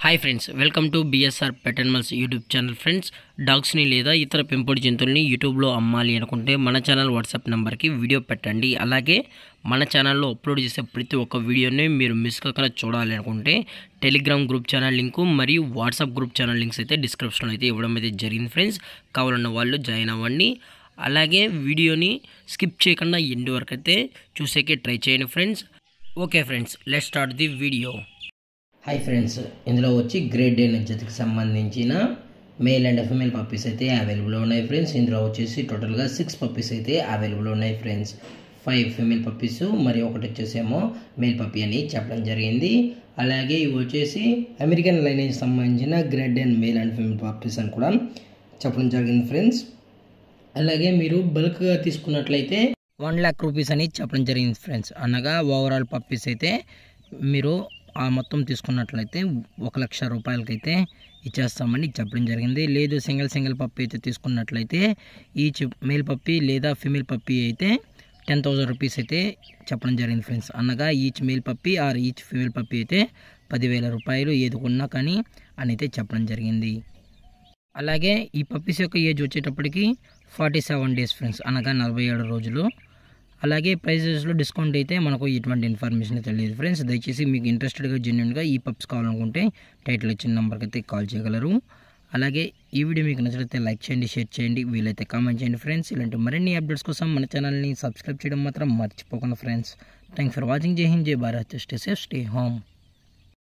hi friends welcome to BSR pet animals YouTube channel friends డాగ్స్ని లేదా ఇతర పెంపుడు జంతువుల్ని యూట్యూబ్లో అమ్మాలి అనుకుంటే మన ఛానల్ వాట్సాప్ నెంబర్కి వీడియో పెట్టండి అలాగే మన ఛానల్లో అప్లోడ్ చేసే ప్రతి ఒక్క వీడియోని మీరు మిస్ కాకుండా చూడాలి అనుకుంటే టెలిగ్రామ్ గ్రూప్ ఛానల్ లింకు మరియు వాట్సాప్ గ్రూప్ ఛానల్ లింక్స్ అయితే డిస్క్రిప్షన్లో అయితే ఇవ్వడం అయితే జరిగింది ఫ్రెండ్స్ కావాలన్న వాళ్ళు జాయిన్ అవ్వండి అలాగే వీడియోని స్కిప్ చేయకుండా ఎండ్ వరకు అయితే చూసేకే ట్రై చేయండి friends okay friends let start the video hi friends ఇందులో వచ్చి గ్రేడ్ డే జతకి సంబంధించిన మేల్ అండ్ ఫిమేల్ పప్పీస్ అయితే అవైలబుల్ ఉన్నాయి ఫ్రెండ్స్ ఇందులో వచ్చేసి టోటల్గా సిక్స్ పప్పీస్ అయితే అవైలబుల్ ఉన్నాయి ఫ్రెండ్స్ ఫైవ్ ఫిమేల్ పప్పీస్ మరి ఒకటి వచ్చేసేమో మేల్ పప్పీ అని చెప్పడం జరిగింది అలాగే ఇవి వచ్చేసి అమెరికన్ లైనేజ్ సంబంధించిన great and male and female puppies అని కూడా చెప్పడం జరిగింది ఫ్రెండ్స్ అలాగే మీరు బల్క్గా తీసుకున్నట్లయితే వన్ ల్యాక్ రూపీస్ అని చెప్పడం జరిగింది ఫ్రెండ్స్ అనగా ఓవరాల్ పప్పీస్ అయితే మీరు ఆ మొత్తం తీసుకున్నట్లయితే ఒక లక్ష రూపాయలకైతే ఇచ్చేస్తామని చెప్పడం జరిగింది లేదు సింగిల్ సింగిల్ పప్పి అయితే తీసుకున్నట్లయితే ఈచ్ మేల్ పప్పి లేదా ఫిమేల్ పప్పి అయితే టెన్ థౌజండ్ రూపీస్ అయితే చెప్పడం జరిగింది ఫ్రెండ్స్ అనగా each male puppy or each female puppy అయితే పదివేల రూపాయలు ఏది కొన్నా కానీ అని అయితే చెప్పడం జరిగింది అలాగే ఈ పప్పీస్ యొక్క ఏజ్ వచ్చేటప్పటికి ఫార్టీ సెవెన్ డేస్ ఫ్రెండ్స్ అనగా నలభై ఏడు రోజులు అలాగే ప్రైజెస్లో డిస్కౌంట్ అయితే మనకు ఎటువంటి ఇన్ఫర్మేషన్ తెలియదు ఫ్రెండ్స్ దయచేసి మీకు ఇంట్రెస్టెడ్గా జెన్యున్గా ఈ పప్స్ కావాలనుకుంటే టైటిల్ ఇచ్చిన నెంబర్కి అయితే కాల్ చేయగలరు అలాగే ఈ వీడియో మీకు నచ్చితే లైక్ చేయండి షేర్ చేయండి వీలైతే కామెంట్ చేయండి ఫ్రెండ్స్ ఇలాంటి మరిన్ని అప్డేట్స్ కోసం మన ఛానల్ని సబ్స్క్రైబ్ చేయడం మాత్రం మర్చిపోకుండా friends thank for watching Jai Hind Jai Bharat stay safe stay home